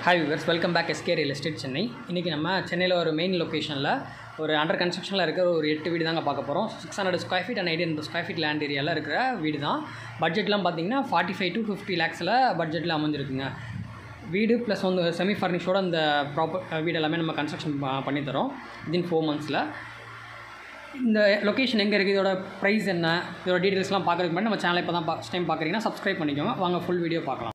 hi viewers welcome back SK real estate Chennai இன்றைக்கி நம்ம சென்னையில் ஒரு மெயின் லொக்கேஷனில் ஒரு அண்டர் கன்ஸ்ட்ரக்ஷனில் இருக்கிற ஒரு எட்டு வீடு தாங்க பார்க்க போகிறோம் six hundred square feet and eight hundred square feet land ஏரியாவில் இருக்கிற வீடு தான் பட்ஜெட்லாம் பார்த்தீங்கன்னா ஃபார்ட்டி ஃபைவ் டு ஃபிஃப்டி லேக்ஸில் பட்ஜெட்டில் அமைஞ்சிருக்குங்க வீடு ப்ளஸ் வந்து செமி ஃபர்னிஷோட அந்த ப்ராப்பர் வீடு எல்லாமே நம்ம கன்ஸ்ட்ரக்ஷன் பண்ணித்தரோம் வித்தின் ஃபோர் மந்த்ஸில் இந்த லொக்கேஷன் எங்கே இருக்குது இதோட ப்ரைஸ் என்ன இதோட டீட்டெயில்ஸ்லாம் பார்க்குறதுக்கு முன்னாடி நம்ம சேனலை இப்போ தான் ஃபஸ்ட் டைம் பார்க்குறீங்கன்னா சப்ஸ்கிரைப் பண்ணிக்கோங்க வாங்க ஃபுல் வீடியோ பார்க்கலாம்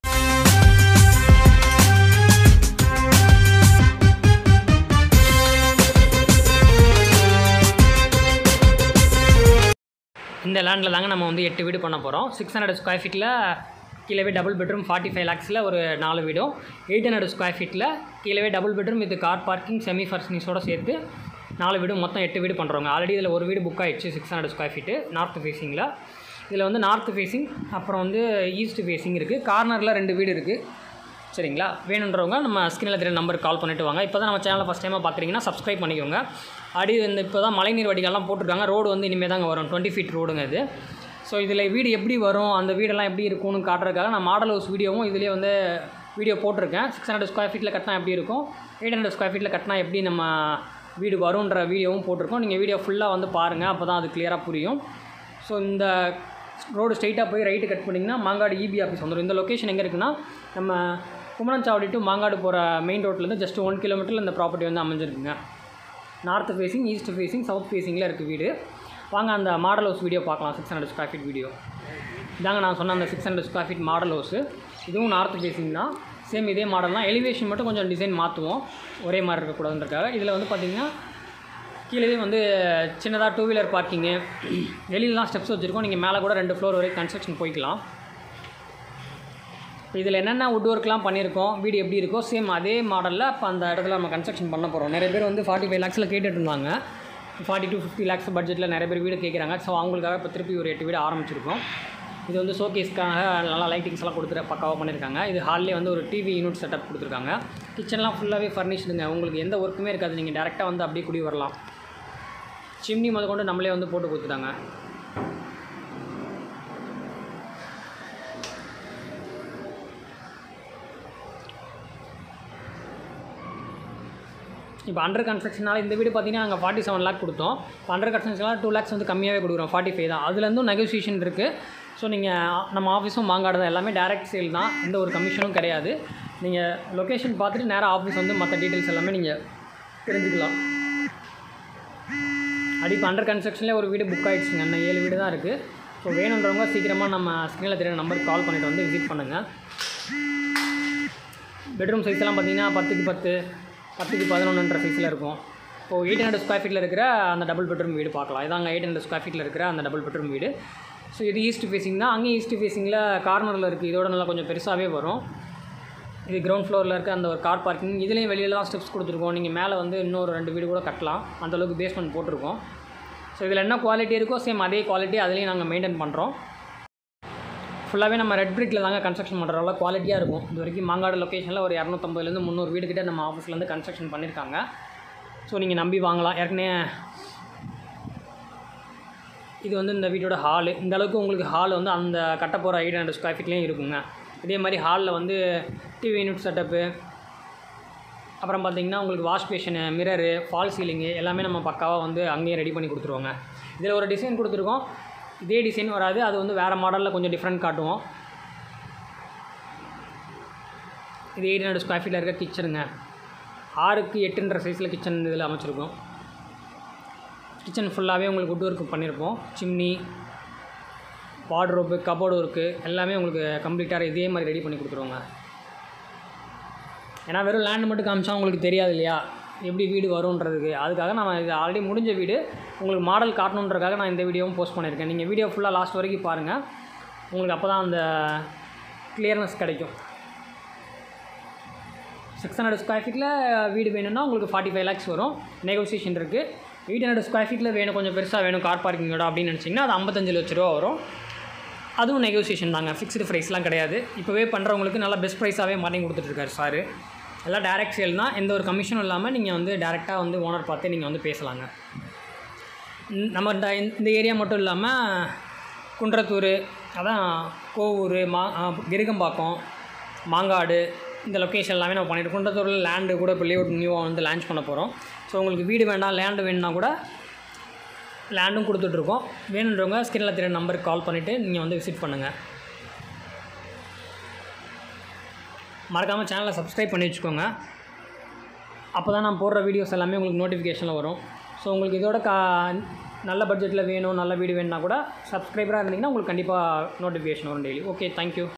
இந்த லேண்டில் தாங்க நம்ம வந்து எட்டு வீடு பண்ண போகிறோம் சிக்ஸ் ஹண்ட்ரட் ஸ்கொயர் ஃபீட்டில் கீழவே டபுள் பெட்ரூம் ஃபார்ட்டி ஃபைவ் லேக்ஸில் ஒரு நாலு வீடும் எயிட் ஹண்ட்ரட் ஸ்கொயர் ஃபீட்டில் கீழவே double bedroom with car parking semi ஃபர்னிஷோட சேர்த்து நாலு வீடு மொத்தம் எட்டு வீடு பண்ணுறோங்க ஆல்ரெடி இதில் ஒரு வீடு புக் ஆகிடுச்சு six hundred square feet north ஃபேஸிங்கில் இதில் வந்து நார்த் ஃபேஸிங் அப்புறம் வந்து ஈஸ்ட் ஃபேஸிங் இருக்குது கார்னரில் ரெண்டு வீடு இருக்குது சரிங்களா வேணுன்றவங்க நம்ம ஸ்க்ரீனில் தெரிய நம்பருக்கு கால் பண்ணிட்டு வாங்க இப்போ தான் நம்ம சேனலை ஃபஸ்ட் டைமாக பார்க்குறீங்கன்னா சப்ஸ்கிரைப் பண்ணிக்கோங்க அடி இந்த இப்போ தான் மழைநீர் வடிகால்லாம் போட்டிருக்காங்க ரோடு வந்து இனிமேல் தாங்க வரும் டுவெண்ட்டி ஃபீட் ரோடுங்க இது ஸோ இதில் வீடு எப்படி வரும் அந்த வீடெல்லாம் எப்படி இருக்கும்னு காட்டுறதுக்காக நான் மாடல் ஹவுஸ் வீடியோவும் இதிலே வந்து வீடியோ போட்டிருக்கேன் சிக்ஸ் ஹண்ட்ரட் ஸ்கொயர் ஃபீட்டில் கட்டினா எப்படி இருக்கும் எயிட் ஹண்ட்ரட் ஸ்கொயர் ஃபீட்டில் கட்டினா எப்படி நம்ம வீடு வரும்ன்ற வீடியோவும் போட்டிருக்கோம் நீங்கள் வீடியோ ஃபுல்லாக வந்து பாருங்கள் அப்போ தான் அது கிளியராக புரியும் ஸோ இந்த ரோடு ஸ்ட்ரைட்டாக போய் ரைட்டு கட் பண்ணிங்கன்னா மாங்காடு இபி ஆஃபீஸ் வந்துடும் இந்த லொக்கேஷன் எங்கே இருக்குன்னா நம்ம குமரன்சாவடி டு மாங்காடு போகிற மெயின் ரோட்லேருந்து ஜஸ்ட் ஒன் கிலோமீட்டரில் இந்த ப்ராப்பர்ட்டி வந்து அமைஞ்சிருக்குங்க north facing east facing south ஃபேஸிங்கில் இருக்குது வீடு வாங்க அந்த மாடல் ஹவுஸ் வீடியோ பார்க்கலாம் six hundred square feet video இதாங்க நான் சொன்ன அந்த six hundred square feet model house இதுவும் நார்த் ஃபேஸிங் தான் சேம் இதே மாடல் தான் எலிவேஷன் மட்டும் கொஞ்சம் டிசைன் மாற்றுவோம் ஒரே மாதிரி இருக்கக்கூடாதுன்றக்காக இதில் வந்து பார்த்திங்கன்னா கீழே வந்து சின்னதாக டூ வீலர் பார்க்கிங்கு வெளியிலலாம் ஸ்டெப்ஸ் வச்சுருக்கோம் நீங்கள் மேலே கூட ரெண்டு ஃப்ளோர் வரைக்கும் கன்ஸ்ட்ரக்ஷன் போய்க்கலாம் இப்போ இதில் என்னென்ன வுட் ஒர்க்லாம் பண்ணியிருக்கோம் வீடு எப்படி இருக்கோ சேம் அதே மாடலில் இப்போ அந்த இடத்துல நம்ம கன்ஸ்ட்ரக்ஷன் பண்ண போகிறோம் நிறைய பேர் வந்து ஃபார்ட்டி ஃபைவ் லேக்ஸில் கேட்டுட்டு இருந்தாங்க ஃபார்ட்டி டு ஃபிஃப்டி லேக்ஸ் பட்ஜெட்டில் நிறைய பேர் வீடு கேட்குறாங்க ஸோ அவங்களுக்காக இப்போ திருப்பி ஒரு எட்டு வீடு ஆரம்பிச்சிருக்கோம் இது வந்து ஷோகேஸ்க்காக நல்லா லைட்டிங்ஸ் எல்லாம் கொடுத்துட்டு பக்காவாக பண்ணியிருக்காங்க இது ஹால்லே வந்து ஒரு டிவி யூனிட் செட்டப் கொடுத்துருக்காங்க கிச்சன்லாம் ஃபுல்லாகவே ஃபர்னிஷ்டுங்க உங்களுக்கு எந்த ஒர்க்குமே இருக்காது நீங்கள் டேரெக்டாக வந்து அப்படியே குடி வரலாம் சிம்னி முத கொண்டு நம்மளே வந்து போட்டு கொடுத்துட்டாங்க இப்போ அண்டர் கன்ஸ்ட்ரக்ஷனால் இந்த வீடு பார்த்தீங்கன்னா நாங்கள் ஃபார்ட்டி செவன் லேக் கொடுத்தோம் இப்போ அண்டர் கன்ஸ்ட்ரக்ஷனால் டூ லேக்ஸ் வந்து கம்மியாகவே கொடுக்குறோம் ஃபார்ட்டி ஃபைவ் தான் அதுலேருந்தும் நெகோசியேஷன் இருக்குது ஸோ நீங்கள் நம்ம ஆஃபீஸும் மாங்காடு தான் எல்லாமே டேரக்ட் சேல் தான் எந்த ஒரு கமிஷனும் கிடையாது நீங்கள் லொக்கேஷன் பார்த்துட்டு நேராக ஆஃபீஸ் வந்து மற்ற டீட்டெயில்ஸ் எல்லாமே நீங்கள் தெரிஞ்சுக்கலாம் அடி இப்போ அண்டர் கன்ஸ்ட்ரக்ஷன்லேயே ஒரு வீடு புக் ஆகிடுச்சுங்க இன்னும் ஏழு வீடு தான் இருக்குது ஸோ வேணுன்றவங்க சீக்கிரமாக நம்ம ஸ்க்ரீனில் தெரியுற நம்பருக்கு கால் பண்ணிவிட்டு வந்து விசிட் பண்ணுங்கள் பெட்ரூம் சைஸ் எல்லாம் பார்த்தீங்கன்னா பத்துக்கு பத்து பத்துக்கு பதினொன்றுன்ற சைஸில் இருக்கும் இப்போது எயிட் ஹண்ட்ரட் ஸ்கொயர் ஃபீட்டில் இருக்கிற அந்த டபுள் பெட்ரூம் வீடு பார்க்கலாம் இதாங்க எயிட் ஹண்ட்ரட் ஸ்கொயர் ஃபீட்டில் இருக்கிற அந்த டபுள் பெட்ரூம் வீடு ஸோ இது ஈஸ்ட் ஃபேஸிங் தான் அங்கேயும் ஈஸ்ட் ஃபேஸிங்கில் கார்னரில் இருக்குது இதோட நல்லா கொஞ்சம் பெருசாகவே வரும் இது கிரவுண்ட் ஃப்ளோரில் இருக்க அந்த ஒரு கார் பார்க்கிங் இதுலேயும் வெளியில் தான் ஸ்டெப்ஸ் கொடுத்துருக்கோம் நீங்கள் மேலே வந்து இன்னொரு ரெண்டு வீடு கூட கட்டலாம் அந்தளவுக்கு பேஸ்மெண்ட் போட்டிருக்கோம் ஸோ இதில் என்ன குவாலிட்டி இருக்கோ சேம் அதே குவாலிட்டி அதுலேயும் நாங்கள் மெயின்டைன் பண்ணுறோம் ஃபுல்லாகவே நம்ம ரெட் பிரிக்கில் தாங்க கன்ஸ்ட்ரக்ஷன் பண்ணுறதால குவாலிட்டியாக இருக்கும் இது வரைக்கும் மாங்காடு லொக்கேஷனில் ஒரு இரநூத்தம்பதுலேருந்து முந்நூறு வீடு கிட்ட நம்ம ஆஃபீஸ்லேருந்து கன்ஸ்ட்ரக்ஷன் பண்ணியிருக்காங்க ஸோ நீங்கள் நம்பி வாங்கலாம் ஏற்கனவே இது வந்து இந்த வீட்டோட ஹாலு இந்த அளவுக்கு உங்களுக்கு ஹால் வந்து அந்த கட்ட போகிற எயிட் ஹண்ட்ரட் ஸ்கொயர் ஃபீட்லேயும் இருக்குங்க இதே மாதிரி ஹாலில் வந்து டிவி யூனிட் செட்டப்பு அப்புறம் பார்த்திங்கன்னா உங்களுக்கு wash basin mirror false ceiling எல்லாமே நம்ம பக்காவாக வந்து அங்கேயே ரெடி பண்ணி கொடுத்துருவோங்க இதில் ஒரு டிசைன் கொடுத்துருக்கோம் இதே டிசைன் வராது அது வந்து வேறு மாடலில் கொஞ்சம் டிஃப்ரெண்ட் காட்டுவோம் இது எயிட் ஹண்ட்ரட் ஸ்கொயர் ஃபீட்டில் இருக்க கிச்சனுங்க ஆறுக்கு எட்டுன்ற சைஸில் கிச்சன் இதில் அமைச்சிருக்கோம் கிச்சன் ஃபுல்லாகவே உங்களுக்கு வுட் ஒர்க் பண்ணியிருப்போம் சிம்னி வார்ட்ரோப்பு கபோர்டு ஒர்க்கு எல்லாமே உங்களுக்கு கம்ப்ளீட்டாக இதே மாதிரி ரெடி பண்ணி கொடுத்துருவோங்க ஏன்னா வெறும் லேண்ட் மட்டும் காமிச்சா உங்களுக்கு தெரியாது இல்லையா எப்படி வீடு வரும்ன்றதுக்கு அதுக்காக நான் இது ஆல்ரெடி முடிஞ்ச வீடு உங்களுக்கு மாடல் காட்டணுன்றதுக்காக நான் இந்த வீடியோவும் போஸ்ட் பண்ணியிருக்கேன் நீங்கள் வீடியோ ஃபுல்லாக லாஸ்ட் வரைக்கும் பாருங்கள் உங்களுக்கு அப்போ தான் அந்த கிளியர்னஸ் கிடைக்கும் சிக்ஸ் ஹண்ட்ரட் ஸ்கொயர் ஃபீட்டில் வீடு வேணும்னா உங்களுக்கு ஃபார்ட்டி ஃபைவ் லேக்ஸ் வரும் நெகோசியேஷன் இருக்குது எயிட் ஹண்ட்ரட் ஸ்கொயர் ஃபீட்டில் வேணும் கொஞ்சம் பெருசாக வேணும் கார் பார்க்கிங்கோட அப்படின்னு நினச்சிங்கன்னா அது ஐம்பத்தஞ்சு லட்ச ரூபா வரும் அதுவும் நெகோசியேஷன் தாங்க ஃபிக்ஸ்டு ப்ரைஸ்லாம் கிடையாது இப்போவே பண்ணுறவங்களுக்கு நல்லா பெஸ்ட் ப்ரைஸாகவே மாட்டி கொடுத்துட்ருக்காரு சார் எல்லாம் டேரக்ட் சேல் தான் எந்த ஒரு கமிஷனும் இல்லாமல் நீங்கள் வந்து டேரெக்டாக வந்து ஓனர் பார்த்து நீங்கள் வந்து பேசலாங்க நம்ம இந்த இந்த ஏரியா மட்டும் இல்லாமல் குன்றத்தூர் அதான் கோவூர் மா கிருகம்பாக்கம் மாங்காடு இந்த லொக்கேஷன் எல்லாமே நம்ம பண்ணிட்டு குன்றத்தூரில் லேண்டு கூட இப்போ லேஅவுட் நியூவாக வந்து லான்ச் பண்ண போகிறோம் ஸோ உங்களுக்கு வீடு வேண்டாம் லேண்டு வேணும்னா கூட லேண்டும் கொடுத்துட்ருக்கோம் வேணுன்றவங்க ஸ்கிரீனில் தெரிய நம்பருக்கு கால் பண்ணிவிட்டு நீங்கள் வந்து விசிட் பண்ணுங்கள் மறக்காமல் சேனலை சப்ஸ்கிரைப் பண்ணி வச்சுக்கோங்க அப்போ தான் நான் போடுற வீடியோஸ் எல்லாமே உங்களுக்கு நோட்டிஃபிகேஷனில் வரும் ஸோ உங்களுக்கு இதோட கா நல்ல பட்ஜெட்டில் வேணும் நல்ல வீடு வேணும்னா கூட சப்ஸ்கிரைபராக இருந்தீங்கன்னா உங்களுக்கு கண்டிப்பாக நோட்டிஃபிகேஷன் வரும் டெய்லி ஓகே தேங்க்யூ